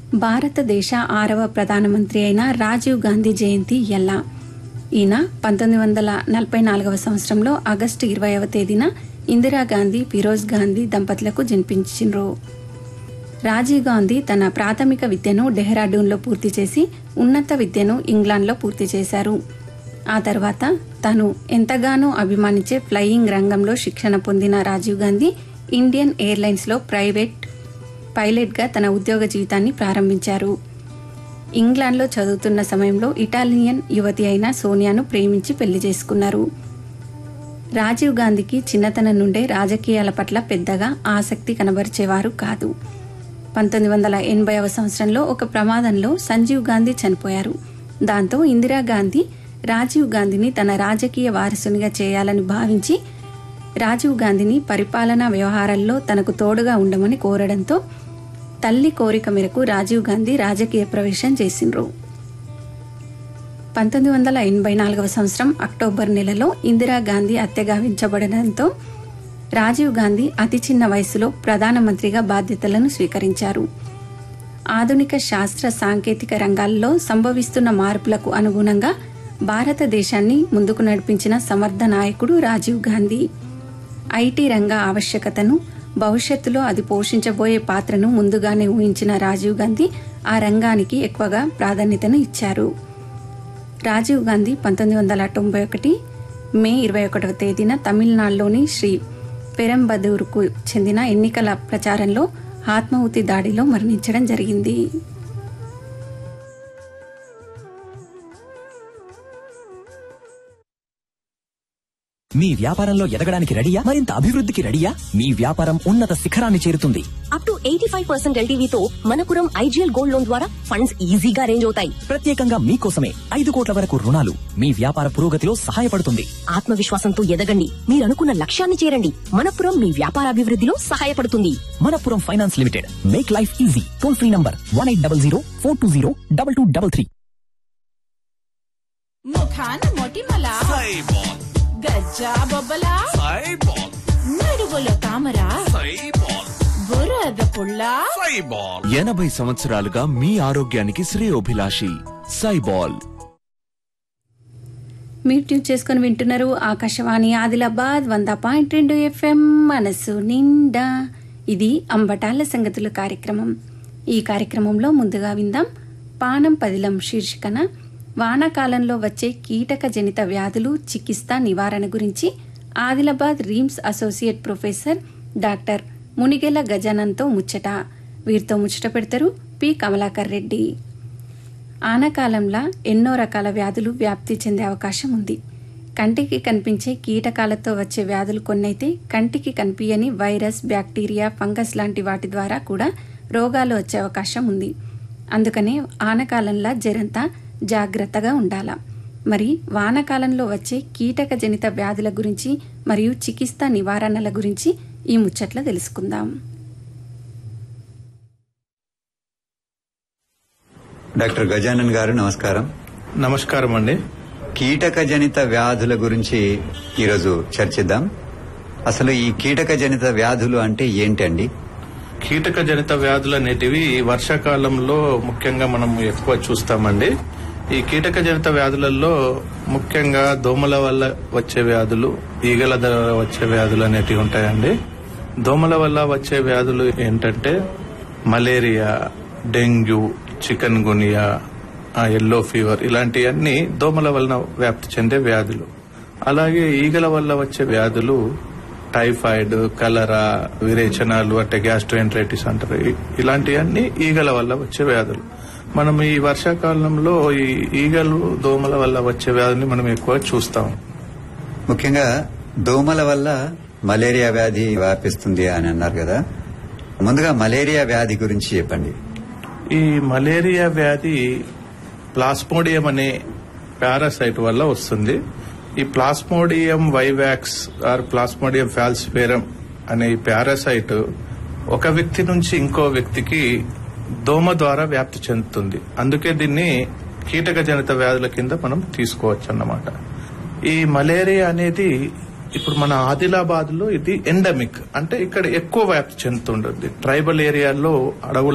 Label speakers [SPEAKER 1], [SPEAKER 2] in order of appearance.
[SPEAKER 1] భారతదేశ ఆరవ ప్రధానమంత్రి అయిన రాజీవ్ గాంధీ జయంతి ఎలా ఈయన పంతొమ్మిది వందల నలభై నాలుగవ సంవత్సరంలో ఆగస్టు ఇరవైవ తేదీన ఇందిరాగాంధీ ఫిరోజ్ గాంధీ దంపతులకు జన్మించిండ్రు రాజీవ్ గాంధీ తన ప్రాథమిక విద్యను డెహ్రాడూన్లో పూర్తి చేసి ఉన్నత విద్యను ఇంగ్లాండ్లో పూర్తి చేశారు ఆ తర్వాత తాను ఎంతగానో అభిమానించే ఫ్లయింగ్ రంగంలో శిక్షణ పొందిన రాజీవ్ గాంధీ ఇండియన్ ఎయిర్లైన్స్లో ప్రైవేట్ పైలట్గా తన ఉద్యోగ జీవితాన్ని ప్రారంభించారు ఇంగ్లాండ్లో చదువుతున్న సమయంలో ఇటాలియన్ యువతి అయిన సోనియాను ప్రేమించి పెళ్లి చేసుకున్నారు రాజీవ్ గాంధీకి చిన్నతనం నుండే రాజకీయాల పట్ల పెద్దగా ఆసక్తి కనబరిచేవారు కాదు పంతొమ్మిది వందల ఎనభైవ సంవత్సరంలో ఒక ప్రమాదంలో సంజీవ్ గాంధీ చనిపోయారు దాంతో ఇందిరాగాంధీ రాజీవ్ గాంధీని తన రాజకీయ వారసునిగా చేయాలని భావించి రాజీవ్ గాంధీని పరిపాలనా వ్యవహారాల్లో తనకు తోడుగా ఉండమని కోరడంతో తల్లి కోరిక మేరకు రాజీవ్ గాంధీ రాజకీయ ప్రవేశం చేసిండ్రు పంతొమ్మిది వందల ఎనభై నాలుగవ సంవత్సరం అక్టోబర్ నెలలో ఇందిరాగాంధీ హత్యగావించబడడంతో రాజీవ్ గాంధీ అతి చిన్న వయసులో ప్రధానమంత్రిగా బాధ్యతలను స్వీకరించారు ఆధునిక శాస్త్ర సాంకేతిక రంగాల్లో సంభవిస్తున్న మార్పులకు అనుగుణంగా భారతదేశాన్ని ముందుకు నడిపించిన సమర్థ నాయకుడు రాజీవ్ గాంధీ ఐటీ రంగ ఆవశ్యకతను భవిష్యత్తులో అది పోషించబోయే పాత్రను ముందుగానే ఊహించిన రాజీవ్ గాంధీ ఆ రంగానికి ఎక్కువగా ప్రాధాన్యతను ఇచ్చారు రాజీవ్ గాంధీ పంతొమ్మిది వందల తొంభై ఒకటి మే ఇరవై ఒకటవ తేదీన తమిళనాడులోని శ్రీ పెరంబదూరుకు చెందిన ఎన్నికల ప్రచారంలో ఆత్మాహుతి దాడిలో మరణించడం జరిగింది
[SPEAKER 2] మీ వ్యాపారంలో ఎదగడానికి రెడీయా మరింత అభివృద్ధికి రెడీయా మీ వ్యాపారం ఉన్నత శిఖరాన్ని చేరుతుంది
[SPEAKER 3] up to eighty five percent ఎల్టీవీతో మనపురం ఐజీఎల్ గోల్డ్ లోన్ ద్వారా ఫండ్స్ ఈజీగా అరేంజ్ అవుతాయి
[SPEAKER 2] ప్రత్యేకంగా మీకోసమే ఐదు కోట్ల వరకు రుణాలు మీ వ్యాపార పురోగతిలో సహాయపడుతుంది
[SPEAKER 3] ఆత్మవిశ్వాసంతో ఎదగండి మీరు అనుకున్న లక్ష్యాన్ని చేరండి మనపురం మీ వ్యాపారాభివృద్ధిలో సహాయపడుతుంది
[SPEAKER 2] Manappuram finance limited make life easy toll free number one eight double zero four two zero double two double three
[SPEAKER 4] ముఖాన మొటిమల
[SPEAKER 5] సైబాల్
[SPEAKER 4] గజ్జా బొబ్బల
[SPEAKER 5] సైబాల్
[SPEAKER 4] నడువులో తామర
[SPEAKER 5] సైబాల్
[SPEAKER 4] బురద పుల్ల
[SPEAKER 5] సైబాల్ ఎనభై సంవత్సరాలుగా మీ ఆరోగ్యానికి శ్రేయోభిలాషి సైబాల్
[SPEAKER 1] మీరు ట్యూన్ చేసుకుని వింటున్నారు ఆకాశవాణి ఆదిలాబాద్ వంద పాయింట్ రెండు ఎఫ్ఎం మనసు నిండా ఇది అంబటాల సంగతుల కార్యక్రమం ఈ కార్యక్రమంలో ముందుగా విందాం పానం పదిలం శీర్షికన వానాకాలంలో వచ్చే కీటక జనిత వ్యాధులు చికిత్స నివారణ గురించి Adilabad RIMS associate professor doctor Munigela గజానంతో ముచ్చట వీరితో ముచ్చట పెడతారు పి కమలాకర్ రెడ్డి ఆనకాలంలో ఎన్నో రకాల వ్యాధులు వ్యాప్తి చెందే అవకాశం ఉంది కంటికి కనిపించే కీటకాలతో వచ్చే వ్యాధులు కొన్నైతే కంటికి కనిపించని వైరస్ బ్యాక్టీరియా ఫంగస్ లాంటి వాటి ద్వారా కూడా రోగాలు వచ్చే అవకాశం ఉంది అందుకనే ఆనకాలంలో జరంతా జాగ్రత్తగా ఉండాల మరి వానకాలంలో వచ్చే కీటక జనిత వ్యాధుల గురించి మరియు చికిత్స నివారణల గురించి ఈ ముచ్చట్ల తెలుసుకుందాం
[SPEAKER 6] డాక్టర్ గజానన్ గారు నమస్కారం
[SPEAKER 7] నమస్కారం అండి
[SPEAKER 6] కీటక జనిత వ్యాధుల గురించి ఈరోజు చర్చిద్దాం అసలు ఈ కీటక జనిత వ్యాధులు అంటే ఏంటండి
[SPEAKER 7] కీటక జనిత వ్యాధులు అనేటివి ఈ వర్షాకాలంలో ముఖ్యంగా మనం ఎక్కువ చూస్తామండి ఈ కీటక జనిత వ్యాధులలో ముఖ్యంగా దోమల వల్ల వచ్చే వ్యాధులు ఈగల ద్వారా వచ్చే వ్యాధులు అనేటివి ఉంటాయండి దోమల వల్ల వచ్చే వ్యాధులు ఏంటంటే malaria dengue chikungunya yellow fever ఇలాంటివన్నీ దోమల వలన వ్యాప్తి చెందే వ్యాధులు అలాగే ఈగల వల్ల వచ్చే వ్యాధులు టైఫాయిడ్ కలరా విరేచనాలు అంటే గ్యాస్ట్రోఎంట్రైటిస్ అంటారు ఇ- ఇలాంటివన్నీ ఈగల వల్ల వచ్చే వ్యాధులు మనం ఈ వర్షాకాలంలో ఈ ఈగలు దోమల వల్ల వచ్చే వ్యాధుల్ని మనం ఎక్కువ చూస్తాం
[SPEAKER 6] ముఖ్యంగా దోమల వల్ల మలేరియా వ్యాధి వ్యాపిస్తుంది అని అన్నారు కదా ముందుగా మలేరియా వ్యాధి గురించి చెప్పండి
[SPEAKER 7] ఈ మలేరియా వ్యాధి ప్లాస్మోడియం అనే పారాసైట్ వల్ల వస్తుంది ఈ plasmodium vivax or plasmodium falciparum అనే ఈ పారాసైట్ ఒక వ్యక్తి నుంచి ఇంకో వ్యక్తికి దోమ ద్వారా వ్యాప్తి చెందుతుంది అందుకే దీన్ని కీటక జనిత వ్యాధుల కింద మనం తీసుకోవచ్చు అన్నమాట ఈ మలేరియా అనేది ఇప్పుడు మన ఆదిలాబాద్ లో ఇది ఎండమిక్ అంటే ఇక్కడ ఎక్కువ వ్యాప్తి చెందుతుంటుంది ట్రైబల్ ఏరియాల్లో అడవుల